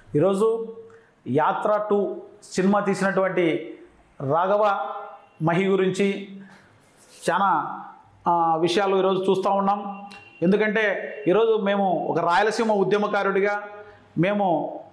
ఈరోజు యాత్ర two cinema తీసినటువంటి రాఘవ మహి గురించి చాలా ఆ, విషయాలు ఈరోజు చూస్తూ ఉన్నాం ఎందుకంటే ఈరోజు మేము ఒక రాయలసీమ ఉద్యమకారుడిగా మేము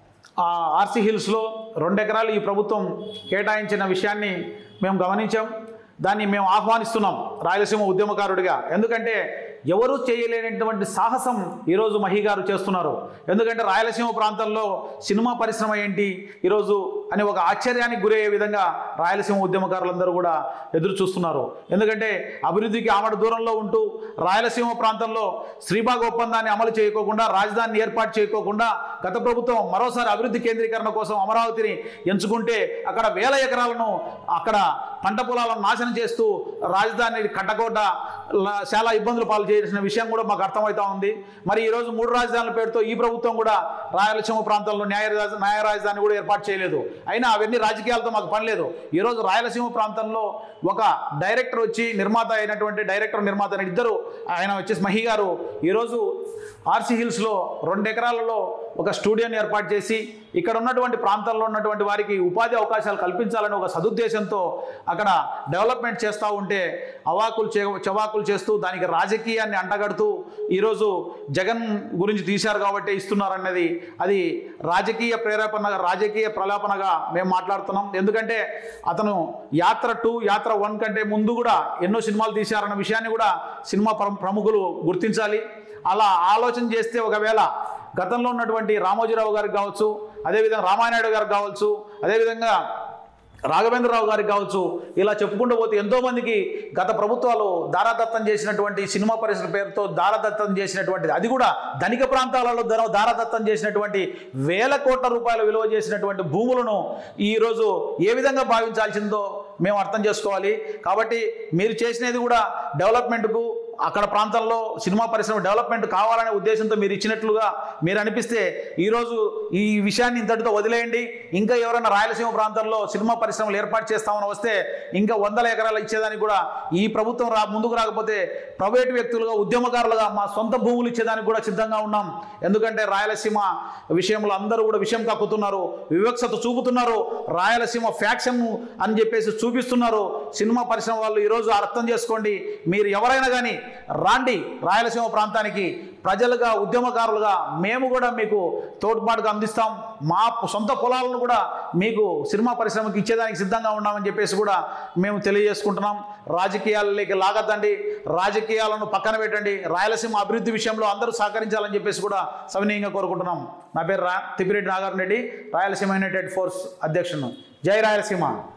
ఆ, ఆర్సీ హిల్స్లో రెండు ఎకరాలు ఈ ప్రభుత్వం కేటాయించిన విషయాన్ని మేము గమనించాం దాన్ని మేము ఆహ్వానిస్తున్నాం రాయలసీమ ఉద్యమకారుడిగా ఎందుకంటే ఎవరూ చేయలేనటువంటి సాహసం ఈరోజు మహి గారు చేస్తున్నారు ఎందుకంటే రాయలసీమ ప్రాంతంలో సినిమా పరిశ్రమ ఏంటి ఈరోజు అని ఒక ఆశ్చర్యానికి గురయ్యే విధంగా రాయలసీమ ఉద్యమకారులందరూ కూడా ఎదురు చూస్తున్నారు ఎందుకంటే అభివృద్ధికి ఆమడ దూరంలో ఉంటూ రాయలసీమ ప్రాంతంలో శ్రీబాగ్ ఒప్పందాన్ని అమలు చేయకోకుండా రాజధానిని ఏర్పాటు చేయకోకుండా గత ప్రభుత్వం మరోసారి అభివృద్ధి కేంద్రీకరణ కోసం అమరావతిని ఎంచుకుంటే అక్కడ వేల ఎకరాలను అక్కడ పంట పొలాలను నాశనం చేస్తూ రాజధాని కట్టకోట ల- చాలా ఇబ్బందులు పాలు చేసిన విషయం కూడా మాకు అర్థమవుతా ఉంది మరి ఈరోజు మూడు రాజధానుల పేరుతో ఈ ప్రభుత్వం కూడా రాయలసీమ ప్రాంతంలో న్యాయ రాజ- న్యాయ రాజధాని కూడా ఏర్పాటు చేయలేదు అయినా అవన్నీ రాజకీయాలతో మాకు పని లేదు ఈరోజు రాయలసీమ ప్రాంతంలో ఒక డైరెక్టర్ వచ్చి నిర్మాత అయినటువంటి డైరెక్టర్ నిర్మాత అయిన ఇద్దరు ఆయన వచ్చేసి మహి గారు ఈరోజు ఆర్సీ హిల్స్లో రెండు ఎకరాలలో ఒక స్టూడియోని ఏర్పాటు చేసి ఇక్కడ ఉన్నటువంటి ప్రాంతాల్లో ఉన్నటువంటి వారికి ఉపాధి అవకాశాలు కల్పించాలని ఒక సదుద్దేశంతో అక్కడ డెవలప్మెంట్ చేస్తూ ఉంటే అవాకులు చే చవాకులు చేస్తూ దానికి రాజకీయాన్ని అంటగడుతూ ఈరోజు జగన్ గురించి తీశారు కాబట్టి ఇస్తున్నారన్నది అది రాజకీయ ప్రేరేపణగా రాజకీయ ప్రలాపనగా మేము మాట్లాడుతున్నాం ఎందుకంటే అతను యాత్ర టూ యాత్ర వన్ కంటే ముందు కూడా ఎన్నో సినిమాలు తీశారన్న విషయాన్ని కూడా సినిమా ప్ర- ప్రముఖులు గుర్తించాలి అలా ఆలోచన చేస్తే ఒకవేళ గతంలో ఉన్నటువంటి రామోజీరావు గారికి కావచ్చు అదేవిధంగా రామానాయుడు గారికి కావచ్చు అదేవిధంగా రాఘవేంద్రరావు గారికి కావచ్చు ఇలా చెప్పుకుంటూ పోతే ఎంతోమందికి గత ప్రభుత్వాలు దారాదత్తం చేసినటువంటి సినిమా పరిశ్రమ పేరుతో దారాదత్తం చేసినటువంటిది అది కూడా ధనిక ప్రాంతాలలో ధర- దారాదత్తం చేసినటువంటి వేల కోట్ల రూపాయల విలువ చేసినటువంటి భూములను ఈరోజు ఏ విధంగా భావించాల్సిందో మేము అర్థం చేసుకోవాలి కాబట్టి మీరు చేసినది కూడా డెవలప్మెంట్కు అక్కడ ప్రాంతంలో సినిమా పరిశ్రమ డెవలప్మెంట్ కావాలనే ఉద్దేశంతో మీరు ఇచ్చినట్లుగా మీరు అనిపిస్తే ఈరోజు ఈ విషయాన్ని ఇంతటితో వదిలేయండి ఇంకా ఎవరైనా రాయలసీమ ప్రాంతంలో సినిమా పరిశ్రమలు ఏర్పాటు చేస్తామని వస్తే ఇంకా వందల ఎకరాలు ఇచ్చేదానికి కూడా ఈ ప్రభుత్వం రా ముందుకు రాకపోతే ప్రైవేటు వ్యక్తులుగా ఉద్యమకారులుగా మా సొంత భూములు ఇచ్చేదానికి కూడా సిద్ధంగా ఉన్నాం ఎందుకంటే రాయలసీమ విషయంలో అందరూ కూడా విషయం కక్కుతున్నారు వివక్షత చూపుతున్నారు రాయలసీమ ఫ్యాక్షన్ అని చెప్పేసి చూపిస్తున్నారు సినిమా పరిశ్రమ వాళ్ళు ఈరోజు అర్థం చేసుకోండి మీరు ఎవరైనా కానీ రాండి రాయలసీమ ప్రాంతానికి ప్రజలుగా ఉద్యమకారులుగా మేము కూడా మీకు తోడ్పాటుగా అందిస్తాం మా సొంత పొలాలను కూడా మీకు సినిమా పరిశ్రమకి ఇచ్చేదానికి సిద్ధంగా ఉన్నామని చెప్పేసి కూడా మేము తెలియజేసుకుంటున్నాం రాజకీయాలలోకి లాగద్దండి రాజకీయాలను పక్కన పెట్టండి రాయలసీమ అభివృద్ధి విషయంలో అందరూ సహకరించాలని చెప్పేసి కూడా సవినీయంగా కోరుకుంటున్నాం నా పేరు రా తిప్పిరెడ్డి నాగార్జున రెడ్డి రాయలసీమ యునైటెడ్ ఫోర్స్ అధ్యక్షుడు జై రాయలసీమ